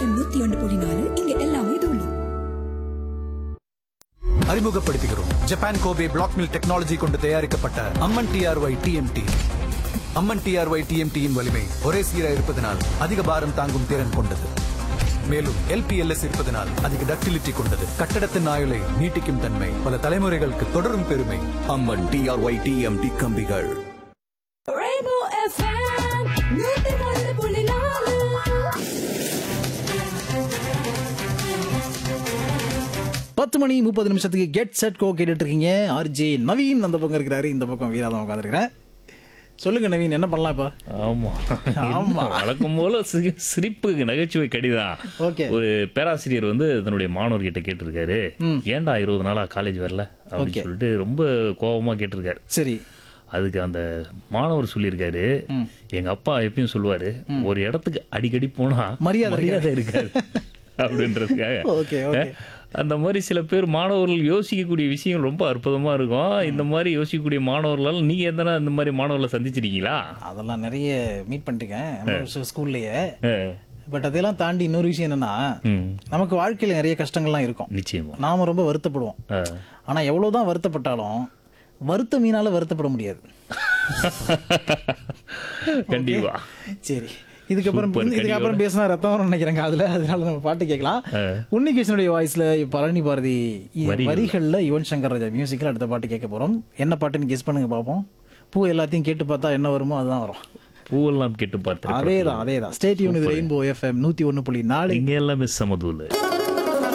FM நூத்தி ஒன்று புள்ளி நாலு இங்க எல்லாமே தூளு அறிமுகப்படுத்துகிறோம் Japan Kobe black mill technology கொண்டு தயாரிக்கப்பட்ட Amman TRY TMT Amman TRY டிஎம்டியின் வலிமை ஒரே சீராக இருப்பதனால் அதிக பாரம் தாங்கும் திறன் கொண்டது மேலும் எல்பிஎல்எஸ் இருப்பதனால் அதிக டக்டிலிட்டி கொண்டது கட்டடத்தின் ஆயுளை நீட்டிக்கும் தன்மை பல தலைமுறைகளுக்கு தொடரும் பெருமை அம்மன் டிஆர்ஒய் டிஎம்டி கம்பிகள் பத்து மணி முப்பது நிமிஷத்துக்கு கெட் செட் கோ கேட்டுட்டு இருக்கீங்க ஆர்ஜே நவீன் அந்த பக்கம் இருக்கிறாரு இந்த பக்கம் வீராதம் உட்காந்துருக்கிறேன் சொல்லுங்க நவீன் என்ன பண்ணலாம் இப்போ ஆமா ஆமா. வழக்கம் போல சி- சிரிப்பு நகைச்சுவை கடிதான் Okay. ஒரு பேராசிரியர் வந்து தன்னுடைய மாணவர்கிட்ட கேட்டிருக்காரு ஏன்டா இருபது நாளா காலேஜ் வரல அப்படின்னு Okay. சொல்லிட்டு ரொம்ப கோபமா கேட்டிருக்காரு சரி அதுக்கு அந்த மாணவர் சொல்லியிருக்காரு எங்க அப்பா எப்பயும் சொல்லுவாரு ஒரு இடத்துக்கு அடிக்கடி போனா மரியாதை மரியாதை இருக்காது அப்படின்றதுக்காக Okay, okay. அந்த மாதிரி சில பேர் மாணவர்கள் யோசிக்கக்கூடிய விஷயம் ரொம்ப அற்புதமா இருக்கும் இந்த மாதிரி யோசிக்கக்கூடிய மாணவர்களால் நீங்க எதனா இந்த மாதிரி மாணவர்களை சந்திச்சிருக்கீங்களா அதெல்லாம் நிறைய மீட் பண்ணிருக்கேன் நம்ம ஸ்கூல்லையே அஹ், பட் அதெல்லாம் தாண்டி இன்னொரு விஷயம் என்னன்னா ம், நமக்கு வாழ்க்கையில நிறைய கஷ்டங்கள்லாம் இருக்கும் நிச்சயமா நாம ரொம்ப வருத்தப்படுவோம் அஹ். ஆனா எவ்வளவுதான் வருத்தப்பட்டாலும் வருத்த மீனால வருத்தப்பட முடியாது கண்டிப்பா சரி இதுக்கப்புறம் Super, இதுக்கப்புறம் பேசினா ரத்தம் வரும்னு நினைக்கிறேங்க அதுல அதனால நம்ம பாட்டு கேட்கலாம் உன்னிகிருஷ்ணனுடைய வாய்ஸ்ல பழனி பாரதி இ- வரிகள். வரிகள்ல யுவன் சங்கர் ராஜா மியூசிக்ல அடுத்த பாட்டு கேட்க போறோம் என்ன பாட்டுன்னு கெஸ் பண்ணுங்க பார்ப்போம் பூ எல்லாத்தையும் கேட்டு பார்த்தா என்ன வருமோ அதுதான் வரும் பூவெல்லாம் கேட்டு பார்த்தேன் அதேதான் அதேதான் ஸ்டேட் யூன் இது ரெயின்போ எஃப்எம் நூத்தி ஒன்னு புள்ளி நாலு இங்க எல்லாமே சமதூல